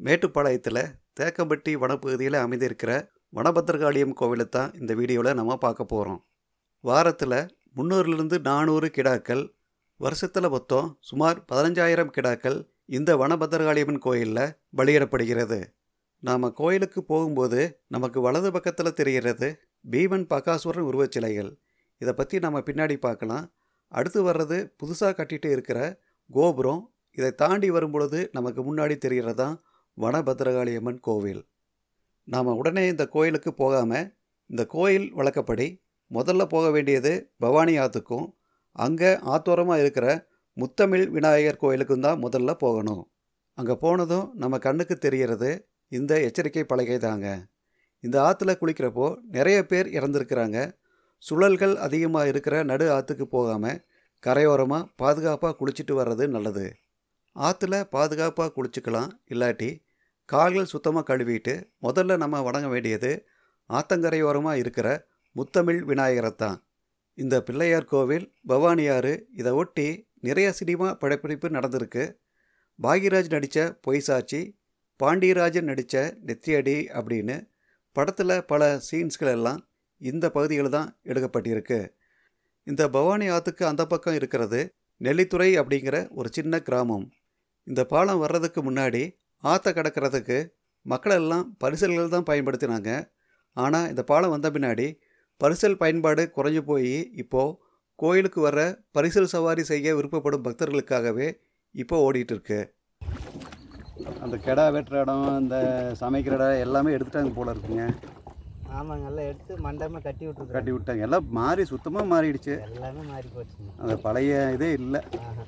மேட்டுப்பாளையத்தில் தேக்கம்பட்டி வனப்பகுதியில் அமைந்திருக்கிற வனபத்திரகாளியம் கோவிலை தான் இந்த வீடியோவில் நம்ம பார்க்க போகிறோம் வாரத்தில் முந்நூறுலேருந்து நானூறு கிடாக்கள் வருஷத்தில் மொத்தம் சுமார் பதினஞ்சாயிரம் கிடாக்கள் இந்த வனபத்திரகாளியம்மன் கோயிலில் பலியிடப்படுகிறது நாம் கோயிலுக்கு போகும்போது நமக்கு வலது பக்கத்தில் தெரிகிறது பீமன் பகாசுரன் உருவச்சிலைகள் இதை பற்றி நம்ம பின்னாடி பார்க்கலாம் அடுத்து வர்றது புதுசாக கட்டிட்டு இருக்கிற கோபுரம் இதை தாண்டி வரும்பொழுது நமக்கு முன்னாடி தெரிகிறது தான் வனபத்திரகாளியம்மன் கோவில் நாம் உடனே இந்த கோயிலுக்கு போகாமல் இந்த கோயில் வழக்கப்படி முதல்ல போக வேண்டியது பவானி ஆற்றுக்கும் அங்கே ஆத்தோரமாக இருக்கிற முத்தமிழ் விநாயகர் கோயிலுக்கும் தான் முதல்ல போகணும் அங்கே போனதும் நம்ம கண்ணுக்கு தெரிகிறது இந்த எச்சரிக்கை பலகை தாங்க இந்த ஆற்றுல குளிக்கிறப்போ நிறைய பேர் இறந்துருக்கிறாங்க சுழல்கள் அதிகமாக இருக்கிற நடு ஆற்றுக்கு போகாமல் கரையோரமாக பாதுகாப்பாக குளிச்சுட்டு வர்றது நல்லது ஆற்றுல பாதுகாப்பாக குளிச்சுக்கலாம் இல்லாட்டி கால்கள் சுத்தமாக கழுவிட்டு முதல்ல நம்ம வணங்க வேண்டியது ஆத்தங்கரையோரமாக இருக்கிற முத்தமிழ் விநாயகரை தான் இந்த பிள்ளையார் கோவில் பவானியாறு இதை ஒட்டி நிறைய சினிமா படப்பிடிப்பு நடந்திருக்கு பாக்யராஜ் நடித்த பொய்சாட்சி பாண்டியராஜன் நடித்த நெத்தியடி அப்படின்னு படத்தில் பல சீன்ஸ்கள் எல்லாம் இந்த பகுதியில் தான் எடுக்கப்பட்டிருக்கு இந்த பவானி ஆற்றுக்கு அந்த பக்கம் இருக்கிறது நெல்லித்துறை அப்படிங்கிற ஒரு சின்ன கிராமம் இந்த பாலம் வர்றதுக்கு முன்னாடி ஆற்றை கடக்கிறதுக்கு மக்கள் எல்லாம் பரிசல்கள் தான் பயன்படுத்தினாங்க ஆனால் இந்த பாலம் வந்த பின்னாடி பரிசல் பயன்பாடு குறைஞ்சு போய் இப்போது கோயிலுக்கு வர பரிசல் சவாரி செய்ய விருப்பப்படும் பக்தர்களுக்காகவே இப்போ ஓடிட்டு இருக்கு அந்த கெடா வெட்டுற இடம் இந்த சமைக்கிற இடம் எல்லாமே எடுத்துட்டாங்க போல இருக்குங்க ஆமாங்க எல்லாம் எடுத்து மண்டபமே கட்டி விட்டுருக்காங்க கட்டி விட்டாங்க எல்லாம் மாறி சுத்தமாக மாறிடுச்சு எல்லாமே மாறி போச்சுங்க அந்த பழைய இதே இல்லை ஆஹா.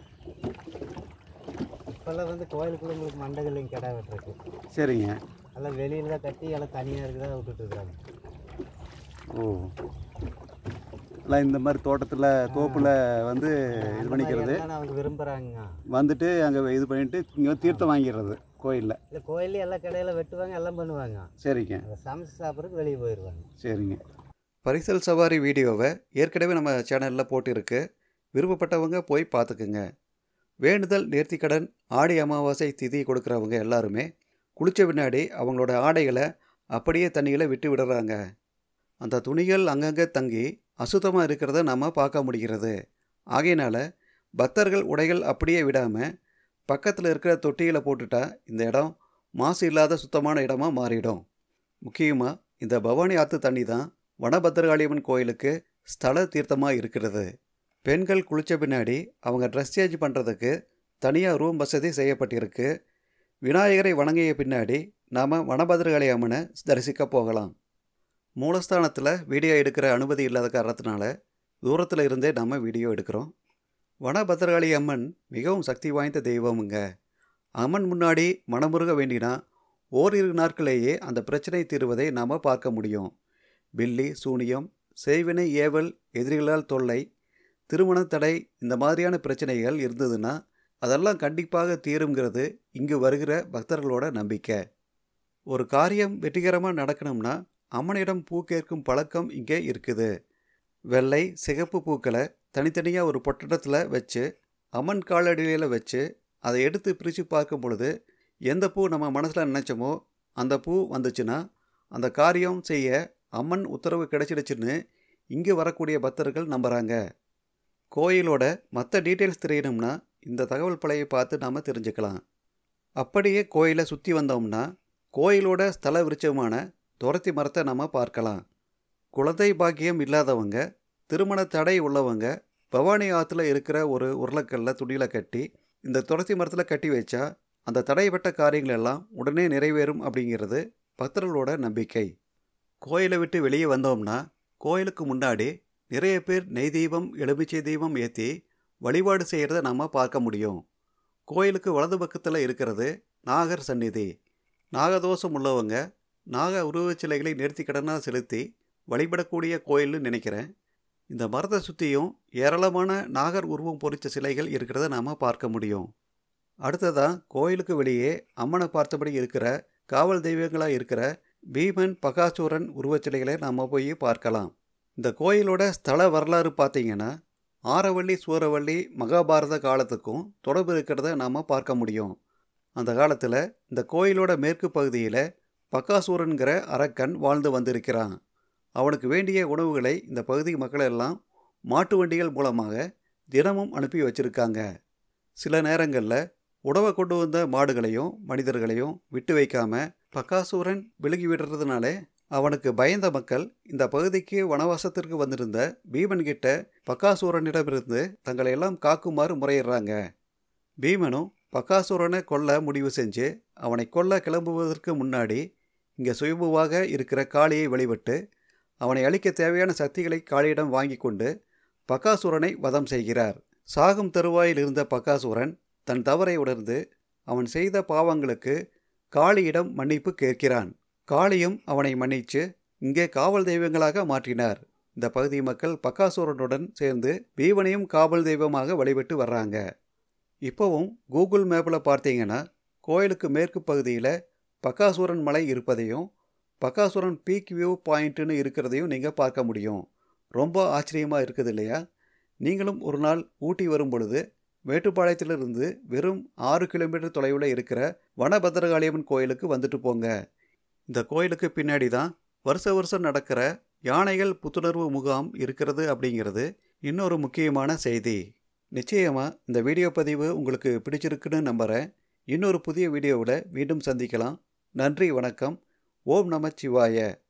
இப்போல்லாம் வந்து கோயிலுக்குள்ள உங்களுக்கு மண்டகள்லையும் கிடா வெட்டுருக்கு சரிங்க எல்லாம் வெளியில தான் கட்டி எல்லாம் தனியாக இருக்குதா விட்டுட்டு இருக்காங்க ஓ எல்லாம் இந்த மாதிரி தோட்டத்தில் தோப்பில் வந்து இது பண்ணிக்கிறது அவங்க விரும்புகிறாங்க வந்துட்டு அங்கே இது பண்ணிட்டு இங்கே தீர்த்தம் வாங்கிடுறது கோயிலில் இல்லை கோயிலே எல்லா கடையில வெட்டுவாங்க எல்லாம் பண்ணுவாங்க சரிங்க அதை சமைச்சு சாப்பிட்றதுக்கு வெளியே போயிடுவாங்க சரிங்க பரிசல் சவாரி வீடியோவை ஏற்கனவே நம்ம சேனலில் போட்டிருக்கு விருப்பப்பட்டவங்க போய் பார்த்துக்குங்க வேண்டுதல் நேர்த்திக்கடன் ஆடி அமாவாசை திதி கொடுக்குறவங்க எல்லாருமே குளித்த பின்னாடி அவங்களோட ஆடைகளை அப்படியே தண்ணியில் விட்டு விடுறாங்க அந்த துணிகள் அங்கங்கே தங்கி அசுத்தமாக இருக்கிறத நம்ம பார்க்க முடிகிறது ஆகையினால பக்தர்கள் உடைகள் அப்படியே விடாமல் பக்கத்தில் இருக்கிற தொட்டியில் போட்டுட்டா இந்த இடம் மாசு இல்லாத சுத்தமான இடமா மாறிடும் முக்கியமாக இந்த பவானி ஆற்று தண்ணி தான் வனபத்திரகாளியம்மன் கோயிலுக்கு ஸ்தல தீர்த்தமாக இருக்கிறது பெண்கள் குளித்த பின்னாடி அவங்க ட்ரெஸ் சேஞ்ச் பண்ணுறதுக்கு தனியாக ரூம் வசதி செய்யப்பட்டிருக்கு விநாயகரை வணங்கிய பின்னாடி நாம் வனபத்திரகாளி அம்மனை தரிசிக்க போகலாம் மூலஸ்தானத்தில் வீடியோ எடுக்கிற அனுமதி இல்லாத காரணத்தினால தூரத்தில் இருந்தே நம்ம வீடியோ எடுக்கிறோம் வனபத்திரகாளி அம்மன் மிகவும் சக்தி வாய்ந்த தெய்வமுங்க அம்மன் முன்னாடி மனமுருக வேண்டினா ஓரிரு நாட்களேயே அந்த பிரச்சனை தீர்வதை நாம் பார்க்க முடியும் பில்லி சூனியம் செய்வினை ஏவல் எதிரிகளால் தொல்லை திருமண தடை இந்த மாதிரியான பிரச்சனைகள் இருந்ததுன்னா அதெல்லாம் கண்டிப்பாக தீருங்கிறது இங்கு வருகிற பக்தர்களோட நம்பிக்கை ஒரு காரியம் வெற்றிகரமாக நடக்கணும்னா அம்மனிடம் பூ கேட்கும் பழக்கம் இங்கே இருக்குது வெள்ளை சிகப்பு பூக்களை தனித்தனியாக ஒரு பொட்டடத்தில் வச்சு அம்மன் காலடியில் வச்சு அதை எடுத்து பிரித்து பார்க்கும் பொழுது எந்த பூ நம்ம மனசில் நினச்சோமோ அந்த பூ வந்துச்சுன்னா அந்த காரியம் செய்ய அம்மன் உத்தரவு கிடைச்சிடுச்சுன்னு இங்கே வரக்கூடிய பக்தர்கள் நம்புகிறாங்க கோயிலோட மற்ற டீட்டெயில்ஸ் தெரியணும்னா இந்த தகவல் பலையை பார்த்து நாம் தெரிஞ்சுக்கலாம் அப்படியே கோயிலை சுற்றி வந்தோம்னா கோயிலோட ஸ்தல விருட்சமான துரத்தி மரத்தை நம்ம பார்க்கலாம் குழந்தை பாக்கியம் இல்லாதவங்க திருமண தடை உள்ளவங்க பவானி ஆற்றுல இருக்கிற ஒரு உருளைக்கல்ல துணியில் கட்டி இந்த துளசி மரத்தில் கட்டி வச்சா அந்த தடைப்பட்ட காரியங்கள் எல்லாம் உடனே நிறைவேறும் அப்படிங்கிறது பக்தர்களோட நம்பிக்கை கோயிலை விட்டு வெளியே வந்தோம்னா கோயிலுக்கு முன்னாடி நிறைய பேர் நெய் தீபம் எலுமிச்சை தீபம் ஏற்றி வழிபாடு செய்கிறத நம்ம பார்க்க முடியும் கோயிலுக்கு வலது பக்கத்தில் இருக்கிறது நாகர் சந்நிதி நாகதோஷம் உள்ளவங்க நாக உருவச் சிலைகளை நேர்த்திக்கடனாக செலுத்தி வழிபடக்கூடிய கோயில்னு நினைக்கிறேன் இந்த மரத்தை சுற்றியும் ஏராளமான நாகர் உருவம் பொறித்த சிலைகள் இருக்கிறத நாம் பார்க்க முடியும் அடுத்ததாக கோயிலுக்கு வெளியே அம்மனை பார்த்தபடி இருக்கிற காவல் தெய்வங்களாக இருக்கிற பீமன் பகாசூரன் உருவச்சிலைகளை நாம் போய் பார்க்கலாம் இந்த கோயிலோட ஸ்தல வரலாறு பார்த்தீங்கன்னா ஆரவள்ளி சூரவள்ளி மகாபாரத காலத்துக்கும் தொடர்பு இருக்கிறத நாம் பார்க்க முடியும் அந்த காலத்தில் இந்த கோயிலோட மேற்கு பகுதியில் பக்காசூரன்கிற அரக்கன் வாழ்ந்து வந்திருக்கிறான் அவனுக்கு வேண்டிய உணவுகளை இந்த பகுதி மக்கள் எல்லாம் மாட்டு வண்டிகள் மூலமாக தினமும் அனுப்பி வச்சிருக்காங்க சில நேரங்களில் உணவை கொண்டு வந்த மாடுகளையும் மனிதர்களையும் விட்டு வைக்காம பக்காசூரன் விலகி விடுறதுனாலே அவனுக்கு பயந்த மக்கள் இந்த பகுதிக்கு வனவாசத்திற்கு வந்திருந்த பீமன் கிட்ட பக்காசூரனிடமிருந்து தங்களை எல்லாம் காக்குமாறு முறையிடுறாங்க பீமனும் பக்காசூரனை கொல்ல முடிவு செஞ்சு அவனை கொல்ல கிளம்புவதற்கு முன்னாடி இங்கே சுயம்புவாக இருக்கிற காளியை வழிபட்டு அவனை அழிக்க தேவையான சக்திகளை காளியிடம் வாங்கி கொண்டு பக்காசூரனை வதம் செய்கிறார் சாகும் தருவாயில் இருந்த பக்காசூரன் தன் தவறை உணர்ந்து அவன் செய்த பாவங்களுக்கு காளியிடம் மன்னிப்பு கேட்கிறான் காளியும் அவனை மன்னிச்சு இங்கே காவல் தெய்வங்களாக மாற்றினார் இந்த பகுதி மக்கள் பக்காசூரனுடன் சேர்ந்து பீவனையும் காவல் தெய்வமாக வழிபட்டு வர்றாங்க இப்போவும் கூகுள் மேப்பில் பார்த்தீங்கன்னா கோயிலுக்கு மேற்கு பகுதியில் பக்காசூரன் மலை இருப்பதையும் பக்காசூரன் பீக் வியூ பாயிண்ட்டுன்னு இருக்கிறதையும் நீங்கள் பார்க்க முடியும் ரொம்ப ஆச்சரியமாக இருக்குது இல்லையா நீங்களும் ஒரு நாள் ஊட்டி வரும் பொழுது மேட்டுப்பாளையத்திலிருந்து வெறும் ஆறு கிலோமீட்டர் தொலைவில் இருக்கிற வனபத்திரகாளியம்மன் கோயிலுக்கு வந்துட்டு போங்க இந்த கோயிலுக்கு பின்னாடி தான் வருஷ வருஷம் நடக்கிற யானைகள் புத்துணர்வு முகாம் இருக்கிறது அப்படிங்கிறது இன்னொரு முக்கியமான செய்தி நிச்சயமாக இந்த வீடியோ பதிவு உங்களுக்கு பிடிச்சிருக்குன்னு நம்புகிறேன் இன்னொரு புதிய வீடியோவில் மீண்டும் சந்திக்கலாம் நன்றி வணக்கம் ஓம் நமச்சிவாய